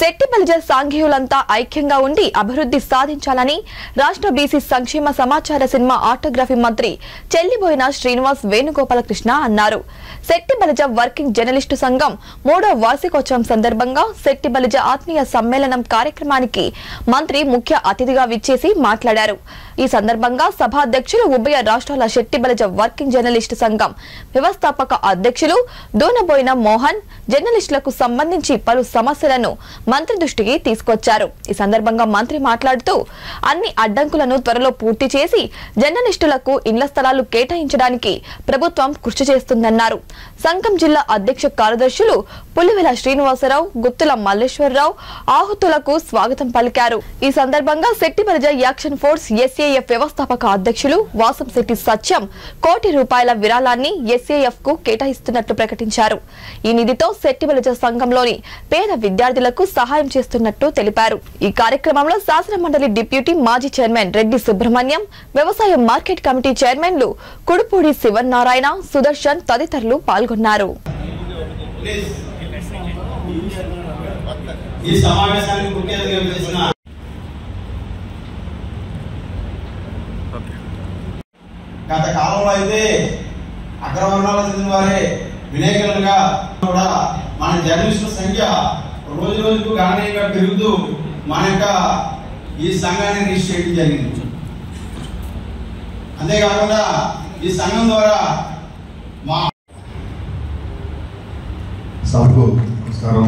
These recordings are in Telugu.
శెట్టి బలిజ సాంఘికులంతా ఐక్యంగా ఉండి అభివృద్ధి సాధించాలని రాష్ట్ర బీసీ సంక్షేమ సమాచార సినిమా ఆటోగ్రఫీ మంత్రి చెల్లిబోయిన శ్రీనివాస్ వేణుగోపాలకృష్ణ అన్నారు శెట్టి బలిజ వర్కింగ్ జర్నలిస్టు సంఘం మూడో వార్షికోత్సవం సందర్భంగా శెట్టి బలిజ ఆత్మీయ సమ్మేళనం కార్యక్రమానికి మంత్రి ముఖ్య అతిథిగా విచ్చేసి మాట్లాడారు ఈ సందర్భంగా సభాధ్యక్షులు ఉభయ రాష్ట్రాల శెట్టి బలిజ వర్కింగ్ జర్నలిస్టు సంఘం వ్యవస్థాపక అధ్యక్షులు దూనబోయిన మోహన్ జర్నలిస్టులకు సంబంధించి పలు సమస్యలను మంత్రి దృష్టికి తీసుకొచ్చారు ఈ సందర్భంగా మంత్రి మాట్లాడుతూ అన్ని అడ్డంకులను త్వరలో పూర్తి చేసి జర్నలిస్టులకు ఇండ్ల స్థలాలు కేటాయించడానికి ప్రభుత్వం కృషి చేస్తుందన్నారు సంఘం జిల్లా అధ్యక్ష కార్యదర్శులు పులివెల శ్రీనివాసరావు గుత్తుల మల్లేశ్వరరావు ఆహుతులకు స్వాగతం పలికారు ఈ సందర్భంగా శెట్టిబలిజ యాక్షన్ ఫోర్స్ ఎస్ఏఎఫ్ వ్యవస్థాపక అధ్యక్షులు వాసంశెట్టి సత్యం కోటి రూపాయల విరాళాన్ని ఎస్ఏఎఫ్ కు కేటాయిస్తున్నట్లు ప్రకటించారు ఈ నిధితో శెట్టిబలిజ సంఘంలోని పేద విద్యార్థులకు సహాయం చేస్తున్నట్టు తెలిపారు ఈ కార్యక్రమంలో శాసన మండలి డిప్యూటీ మాజీ చైర్మన్ రెడ్డి సుబ్రహ్మణ్యం వ్యవసాయ మార్కెట్ కమిటీ చైర్మన్లు కుడుపూడి శివనారాయణ సుదర్శన్ తదితరులు పాల్గొన్నారు ఈ సమావేశానికి ముఖ్య అతిథిగా చేసిన గత కాలంలో అయితే అగ్రవర్ణాలకు చెందిన వారే విలేకరులుగా కూడా మన జర్నలిస్టుల సంఖ్య రోజు రోజుకు గణనీయంగా పెరుగుతూ మన యొక్క ఈ సంఘాన్ని రిజిస్టర్ చేయడం జరిగింది అంతేకాకుండా ఈ సంఘం ద్వారా మా సభకు నమస్కారం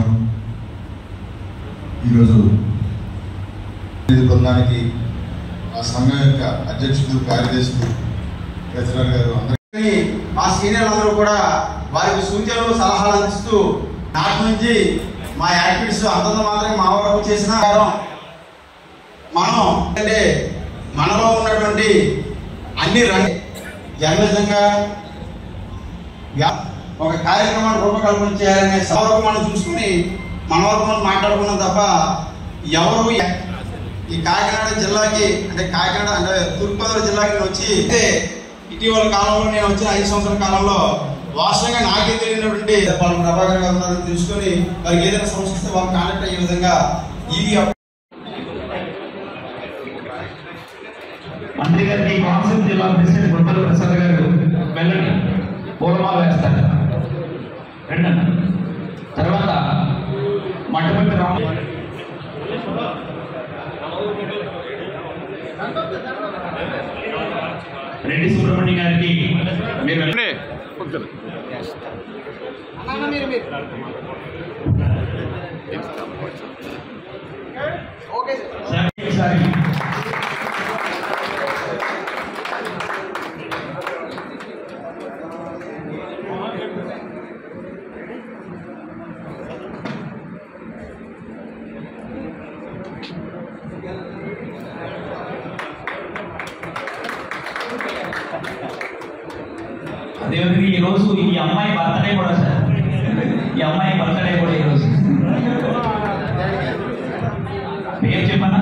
ఈరోజు ఈ బృందానికి ఆ సంఘం యొక్క అధ్యక్షుడు కార్యదర్శులు ట్రెజరర్ గారు అందరికీ కానీ మా సీనియర్లు అందరూ కూడా వారికి సూచనలు సలహాలు అందిస్తూ నాటి నుంచి మా యాక్టివిటీస్ అంతంత మాత్రమే మా వరకు చేసిన ప్రకారం మనం అంటే మనలో ఉన్నటువంటి అన్ని రంగ జర్నలిజంగా వ్యా- ఒక కార్యక్రమాన్ని రూపకల్పన చేయాలనే సవరకు మనం చూసుకుని మన వరకు మనం మాట్లాడుకున్నాం తప్ప ఎవరు ఎ- ఈ కాకినాడ జిల్లాకి అంటే కాకినాడ అంటే తూర్పుగోదావరి జిల్లాకి నేను వచ్చి అయితే ఇటీవల కాలంలో నేను వచ్చిన ఐదు సంవత్సరాల కాలంలో వాస్తవంగా నాకే తెలియనటువంటి వాళ్ళు ప్రభాకర్ గారు ఉన్నారని తెలుసుకొని వారికి ఏదైనా సమస్య వస్తే వాళ్ళు కాంటాక్ట్ అయ్యే విధంగా ఈ మంత్రి గారికి కోనసీమ జిల్లా ప్రెసిడెంట్ గుంటూరు ప్రసాద్ గారు వెళ్ళండి పూలమాల వేస్తారు రండి అన్న. తర్వాత మట్టపట్టి రామ రెడ్డి సుబ్రహ్మణ్యం గారికి మీరు వెళ్ళండి సార్, ఈసారి అదేవిధంగా ఈ రోజు ఈ అమ్మాయి బర్త్డే కూడా సార్ ఈ అమ్మాయి బర్త్డే కూడా ఈ రోజు పేరు చెప్పనా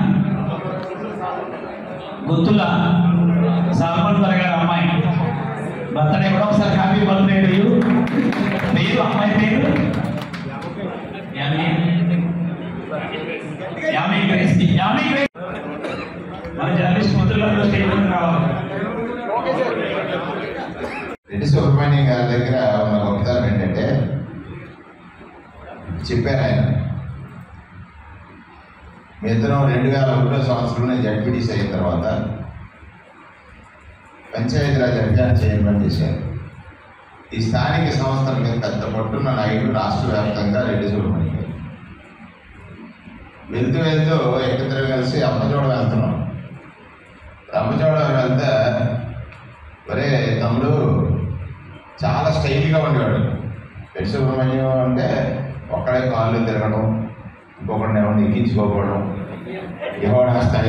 గుత్తుల సాల్మన్ గారి అమ్మాయి బర్త్డే కూడా ఒకసారి హ్యాపీ బర్త్డే టు పేరు అమ్మాయి పేరు యామి యామి గ్రేస్ యామి గ్రేస్ మన జర్నలిస్ట్ మిత్రులందరూ స్టేజ్ మీద రావాలి రెడ్డి సుబ్రహ్మణ్యం గారి దగ్గర ఉన్న గొప్పతనం ఏంటంటే చెప్పారు ఆయన మీ ఇద్దరం రెండు వేల ఒకటో సంవత్సరంలో జడ్పీటీసీ అయిన తర్వాత పంచాయతీరాజ్ అభియాన్ చైర్మన్ చేశారు ఈ స్థానిక సంస్థల మీద పెద్ద పట్టున్న నాయకుడు రాష్ట్ర వ్యాప్తంగా రెడ్డి సుబ్రహ్మణ్యం గారు వెళ్తూ వెళ్తూ ఎక్కడిద్దరు కలిసి అమ్మచోడ వెళ్తున్నాం అమ్మచోడ వెళ్తే ఒరే తమ్ముడు చాలా స్టైల్గా ఉండేవాడు రెడ్డి సుబ్రహ్మణ్యం అంటే ఒక్కడే కాళ్ళు తిరగడం ఇంకొకరిని ఎవరిని ఎక్కించుకోకపోవడం ఎవడ స్థాయి